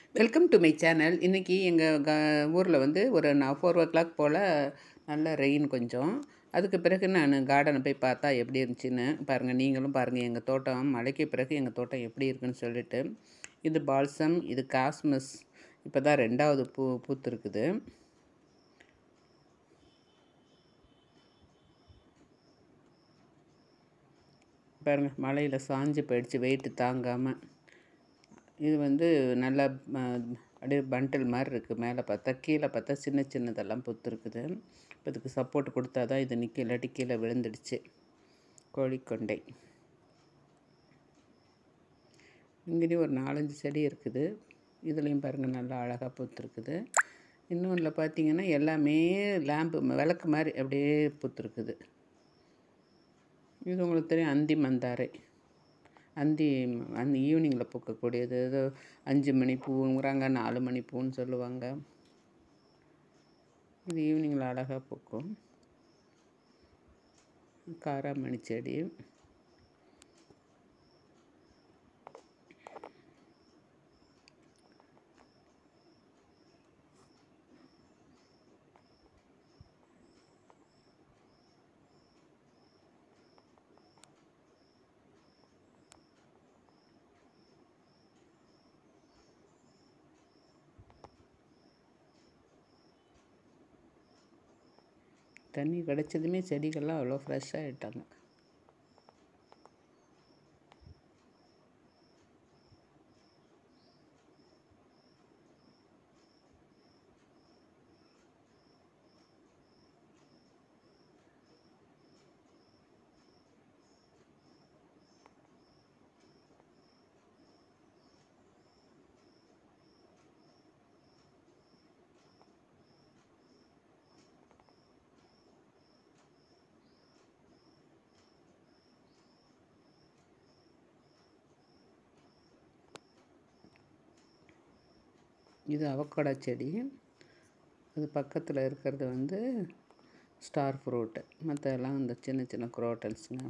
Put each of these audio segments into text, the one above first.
Welcome to my channel இன்றைக்கி எங்கள் க ஊரில் வந்து ஒரு நான் ஃபோர் ஓ கிளாக் போல் நல்ல ரெயின் கொஞ்சம் அதுக்கு பிறகு நான் கார்டனை போய் பார்த்தா எப்படி இருந்துச்சுன்னு பாருங்கள் நீங்களும் பாருங்கள் எங்கள் தோட்டம் மழைக்கு பிறகு எங்கள் தோட்டம் எப்படி இருக்குன்னு சொல்லிட்டு இது பால்சம் இது காஸ்மஸ் இப்போ தான் ரெண்டாவது பூ பூத்துருக்குது பாருங்கள் மழையில் சாஞ்சு போயிடுச்சு வெயிட்டு தாங்காமல் இது வந்து நல்லா ம, அப்படியே பண்டில் மாதிரி இருக்குது மேலே பார்த்தா கீழே பார்த்தா சின்ன சின்னதெல்லாம் புத்துருக்குது இப்போ இதுக்கு சப்போர்ட் கொடுத்தா தான் இது நிற்க இல்லாட்டி கீழே விழுந்துடுச்சு கோழிக்கொண்டை இங்கேயும் ஒரு நாலஞ்சு செடி இருக்குது இதுலேயும் பாருங்கள் நல்லா அழகாக பூத்துருக்குது இன்னொன்றில் பார்த்தீங்கன்னா எல்லாமே லேம்பு விளக்கு மாதிரி அப்படியே பூத்துருக்குது இது உங்களுக்கு தெரியும் அந்தி மந்தாரை அந்தி அந்த ஈவினிங்கில் பூக்கக்கூடியது ஏதோ அஞ்சு மணி பூங்கிறாங்க நாலு மணி பூன்னு சொல்லுவாங்க இது ஈவினிங்கில் அழகாக பூக்கும் காராமணி செடி தண்ணி கிடச்சதுமே செடிகள்லாம் அவ்வளோ ஃப்ரெஷ்ஷாக ஆகிட்டாங்க இது அவக்கடா செடி அது பக்கத்தில் இருக்கிறது வந்து ஸ்டார் ஃப்ரூட்டு மற்ற எல்லாம் இந்த சின்ன சின்ன குரோட்டல்ஸுங்க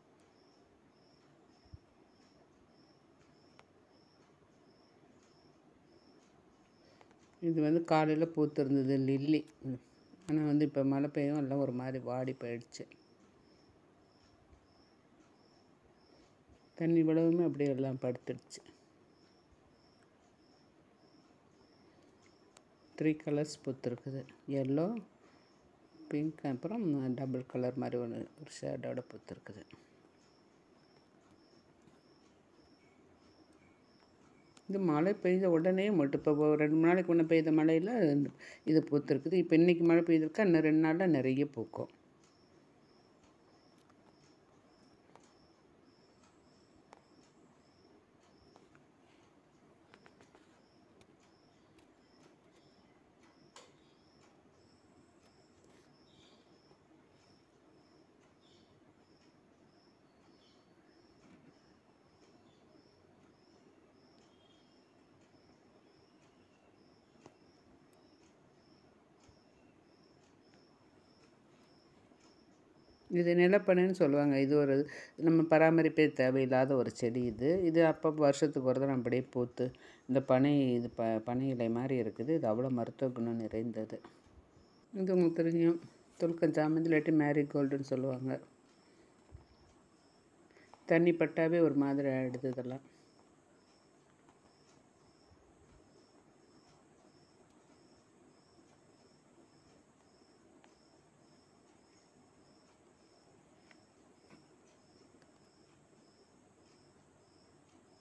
இது வந்து காலையில் பூத்திருந்தது லில்லி ஆனால் வந்து இப்போ மழை பெய்யும் எல்லாம் ஒரு மாதிரி வாடி போயிடுச்சு தண்ணி விடவுமே அப்படியே எல்லாம் படுத்துடுச்சு த்ரீ கலர்ஸ் பூத்துருக்குது எல்லோ பிங்க் அப்புறம் டபுள் கலர் மாதிரி ஒன்று ஒரு ஷேடோட பூத்துருக்குது இது மழை பெய்த உடனே மட்டும் இப்போ ஒரு ரெண்டு மூணு நாளைக்கு முன்னே பெய்த மழையில் இது பூத்துருக்குது இப்போ இன்றைக்கி மழை பெய்திருக்கா இன்னும் ரெண்டு நாளில் நிறைய பூக்கும் இது நிலப்பனைன்னு சொல்லுவாங்க இது ஒரு நம்ம பராமரிப்பே தேவையில்லாத ஒரு செடி இது இது அப்போ வருஷத்துக்கு ஒரு தடவை அப்படியே பூத்து இந்த பனை இது ப பனை இலை மாதிரி இருக்குது இது அவ்வளோ மருத்துவ குணம் நிறைந்தது இது உங்களுக்கு தெரியும் துல்கன் சாமந்தி இல்லாட்டி மேரி கோல்டுன்னு சொல்லுவாங்க தண்ணி பட்டாவே ஒரு மாதிரி ஆகிடுது இதெல்லாம்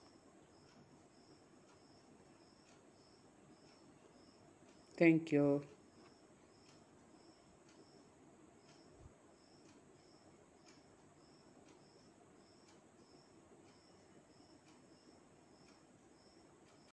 Thank you.